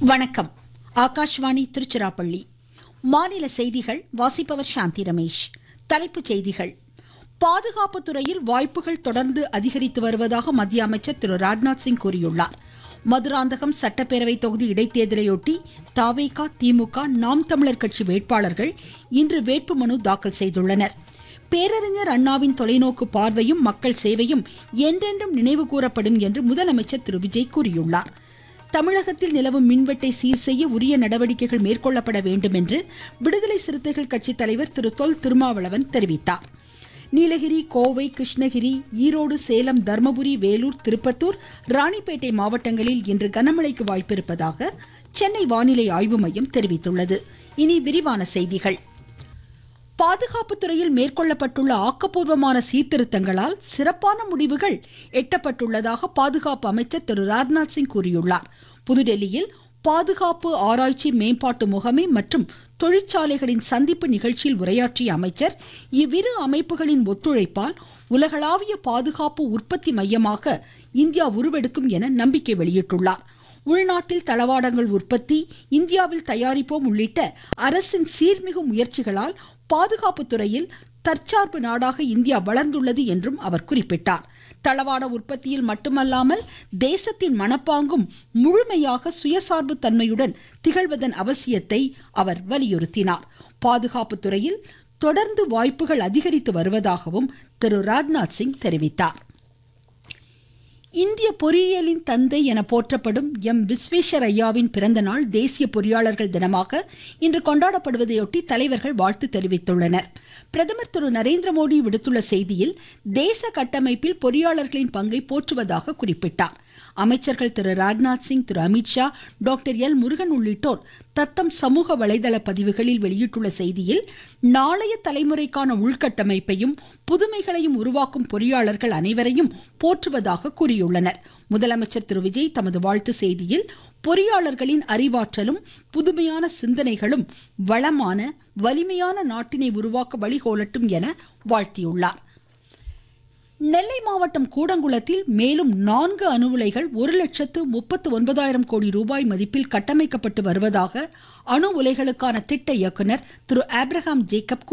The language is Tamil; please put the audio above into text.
வணக்கம் ஆகாஷ்வாணி திருச்சிராப்பள்ளி மாநில செய்திகள் வாசிப்பவர் சாந்தி ரமேஷ் தலைப்புச் செய்திகள் பாதுகாப்பு துறையில் வாய்ப்புகள் தொடர்ந்து அதிகரித்து வருவதாக மத்திய அமைச்சர் திரு ராஜ்நாத் சிங் கூறியுள்ளார் மதுராந்தகம் சட்டப்பேரவை தொகுதி இடைத்தேர்தலையொட்டி தாவேகா திமுக நாம் தமிழர் கட்சி வேட்பாளர்கள் இன்று வேட்புமனு தாக்கல் செய்துள்ளனர் பேரறிஞர் அண்ணாவின் தொலைநோக்கு பார்வையும் மக்கள் சேவையும் என்றென்றும் நினைவு கூறப்படும் என்று முதலமைச்சர் திரு விஜய் கூறியுள்ளார் தமிழகத்தில் நிலவும் மின்வெட்டை சீர் செய்ய உரிய நடவடிக்கைகள் மேற்கொள்ளப்பட வேண்டும் என்று விடுதலை சிறுத்தைகள் கட்சி தலைவர் திரு தொல் திருமாவளவன் தெரிவித்தார் நீலகிரி கோவை கிருஷ்ணகிரி ஈரோடு சேலம் தர்மபுரி வேலூர் திருப்பத்தூர் ராணிப்பேட்டை மாவட்டங்களில் இன்று கனமழைக்கு வாய்ப்பிருப்பதாக சென்னை வானிலை ஆய்வு மையம் தெரிவித்துள்ளது இனி விரிவான செய்திகள் பாதுகாப்பு துறையில் மேற்கொள்ளப்பட்டுள்ள ஆக்கப்பூர்வமான சீர்திருத்தங்களால் சிறப்பான முடிவுகள் எட்டப்பட்டுள்ளதாக பாதுகாப்பு அமைச்சர் திரு ராஜ்நாத் சிங் கூறியுள்ளார் புதுடெல்லியில் பாதுகாப்பு ஆராய்ச்சி மேம்பாட்டு முகமை மற்றும் தொழிற்சாலைகளின் சந்திப்பு நிகழ்ச்சியில் உரையாற்றிய அமைச்சர் இவ்விரு அமைப்புகளின் ஒத்துழைப்பால் உலகளாவிய பாதுகாப்பு உற்பத்தி மையமாக இந்தியா உருவெடுக்கும் என நம்பிக்கை வெளியிட்டுள்ளார் உள்நாட்டில் தளவாடங்கள் உற்பத்தி இந்தியாவில் தயாரிப்போம் உள்ளிட்ட அரசின் சீர்மிகு முயற்சிகளால் பாதுகாப்பு துறையில் தற்சார்பு நாடாக இந்தியா வளர்ந்துள்ளது என்றும் அவர் குறிப்பிட்டார் தளவாட உற்பத்தியில் மட்டுமல்லாமல் தேசத்தின் மனப்பாங்கும் முழுமையாக சுயசார்பு தன்மையுடன் திகழ்வதன் அவசியத்தை அவர் வலியுறுத்தினார் பாதுகாப்பு துறையில் தொடர்ந்து வாய்ப்புகள் அதிகரித்து வருவதாகவும் திரு ராஜ்நாத் சிங் தெரிவித்தார் இந்திய பொறியியலின் தந்தை என போற்றப்படும் எம் விஸ்வேஸ்வர் ஐயாவின் பிறந்த நாள் தேசிய பொறியாளர்கள் தினமாக இன்று கொண்டாடப்படுவதையொட்டி தலைவர்கள் வாழ்த்து தெரிவித்துள்ளனர் பிரதமர் திரு நரேந்திர மோடி விடுத்துள்ள செய்தியில் தேச கட்டமைப்பில் பொறியாளர்களின் பங்கை போற்றுவதாக குறிப்பிட்டார் அமைச்சர்கள் திரு ராஜ்நாத் சிங் திரு அமித்ஷா டாக்டர் எல் முருகன் உள்ளிட்டோர் தத்தம் சமூக வலைதள பதிவுகளில் வெளியிட்டுள்ள செய்தியில் நாளைய தலைமுறைக்கான உள்கட்டமைப்பையும் புதுமைகளையும் உருவாக்கும் பொறியாளர்கள் அனைவரையும் போற்றுவதாக கூறியுள்ளனர் முதலமைச்சர் திரு விஜய் தமது வாழ்த்து செய்தியில் பொறியாளர்களின் அறிவாற்றலும் புதுமையான சிந்தனைகளும் வளமான வலிமையான நாட்டினை உருவாக்க வழிகோலட்டும் என வாழ்த்தியுள்ளார் நெல்லை மாவட்டம் கூடங்குளத்தில் மேலும் நான்கு அணு உலைகள் ஒரு லட்சத்து முப்பத்து ஒன்பதாயிரம் கோடி ரூபாய் மதிப்பில் கட்டமைக்கப்பட்டு வருவதாக அணு உலைகளுக்கான திட்ட இயக்குனர் திரு ஆப்ரஹாம் ஜேக்கப்